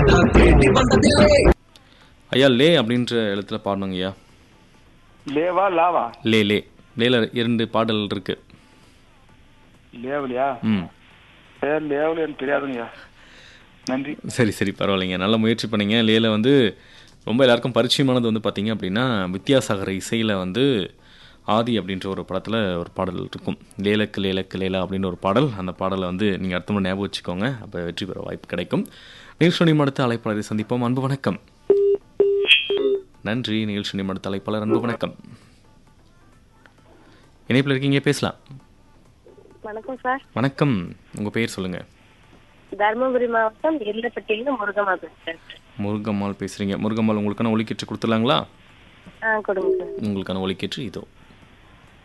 நான் தேடி வந்ததில்லை ஐயா லே அப்படின்ற எழுத்துல பாடணுங்க ஐயா லேவா லாவா லே லே லேல இரண்டு பாடல் இருக்கு லேவலியா ம் பேர் லேவல் எனக்கு தெரியாதுங்கய்யா நன்றி சரி சரி பரவாயில்லைங்க நல்ல முயற்சி பண்ணீங்க லேல வந்து ரொம்ப எல்லாருக்கும் பரிச்சயமானது வந்து பார்த்தீங்க அப்படின்னா வித்யாசாகர் இசையில் வந்து ஆதி அப்படின்ற ஒரு படத்தில் ஒரு பாடல் இருக்கும் லேலக்கு லேலக்கு லேலா அப்படின்னு ஒரு பாடல் அந்த பாடலை வந்து நீங்கள் அடுத்த முறை ஞாபகம் வச்சுக்கோங்க அப்போ வெற்றி பெற வாய்ப்பு கிடைக்கும் நிகழ்ச்சி அடுத்த அழைப்பாளரை சந்திப்போம் அன்பு வணக்கம் நன்றி நிகழ்ச்சி அடுத்த அழைப்பாளர் அன்பு வணக்கம் இணைப்பில் இருக்கீங்க பேசலாம் வணக்கம் சார் வணக்கம் உங்கள் பேர் சொல்லுங்கள் தருமபுரி மாவட்டம் எல்லப்பட்டியிலிருந்து முருகமா பேசுறேன் முருகம்மாள் பேசுகிறீங்க முருகம்மாள் உங்களுக்கான ஒலிக்கீற்று கொடுத்துடலாங்களா ஆ கொடுங்க சார் உங்களுக்கான ஒலிக்கீற்று இதோ